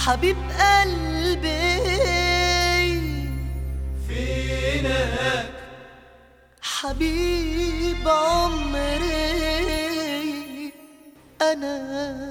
حبيب قلبي فينك حبيب عمري أنا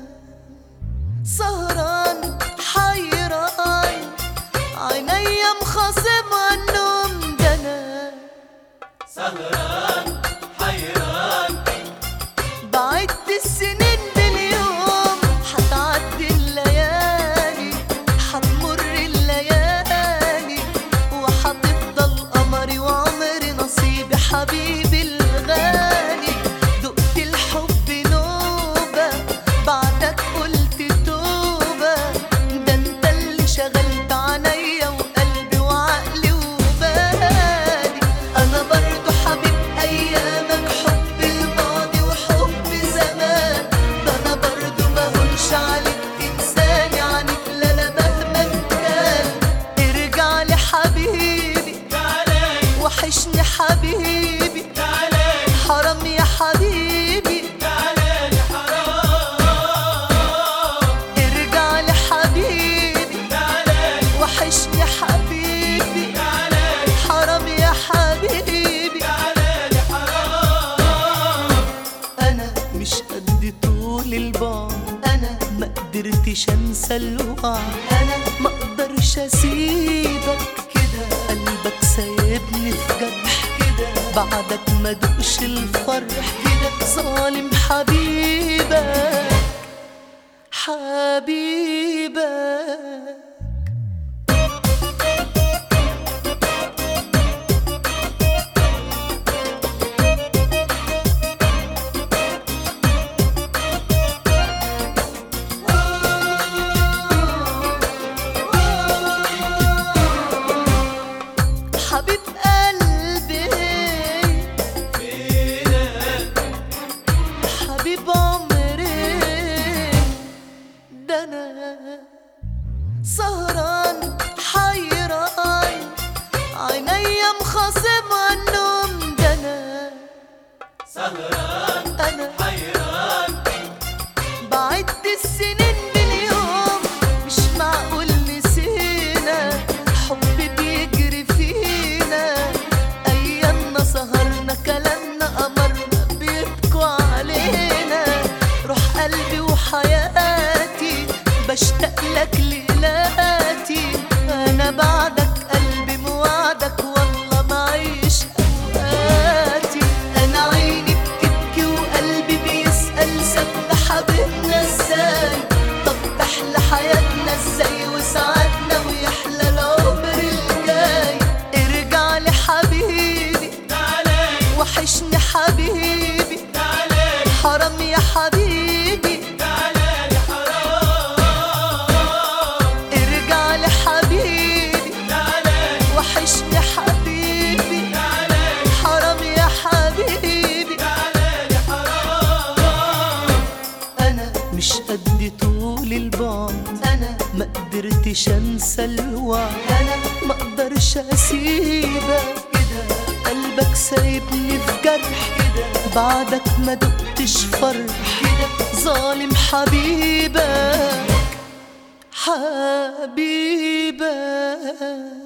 سهران حيران عينيا مخاصم النوم ده أنا سهران حيران بعدت السنين باليوم حتعدي الليالي حتمر الليالي وحتفضل قمري وعمري نصيبي حبيبي الغالي دقت الحب نوبة بعدك قلت توبة ده انت اللي شغلت عينيا وقلبي وعقلي وبالي انا برضو حبيب ايامك حب الماضي وحب زمان ده انا برضو ما هونش عليك تنساني عنك لا لا مهما كان ارجع لي حبيبي تعالي وحشني حبيبي تعالي حرام يا حبيبي تعالي حرام ارجع لي حبيبي تعالي وحشني حبيبي تعالي حرام يا حبيبي تعالي حرام انا مش قد طول البعد انا ما قدرتش انسى الوعد انا ما اقدرش اسيبك كده قلبك سايبني في جرح كده بعدك ما دوقش الفرح كده ظالم حبيبك حبيبك حبيب قلبي فينك حبيب عمري ده انا سهران حيران عينيا مخاصم النوم ده انا سهران انا حيران بعد السنين باليوم مش معقول نسينا حب بيجري فينا ايامنا سهرنا كلامنا قمرنا بيبكوا علينا روح قلبي وحياتي بشتاق لك ليلاتي انا بعدك قلبي موعدك والله معيش اوقاتي انا عيني بتبكي وقلبي بيسأل سابنا حبيبنا ازاي طب تحلى حياتنا ازاي وسعادنا ويحلى العمر الجاي ارجع لي حبيبي تعالي وحشني حبيبي تعالي حرام يا حبيبي تعالي حرام ارجع لي حبيبي تعالي وحشني حبيبي تعالي حرام يا حبيبي تعالي حرام انا مش قد طول البعد انا ما قدرتش انسى الوعد انا ما اقدرش اسيبك كده قلبك سايبني في جرح كده بعدك ما دقتش فرح كده ظالم حبيبك حبيبك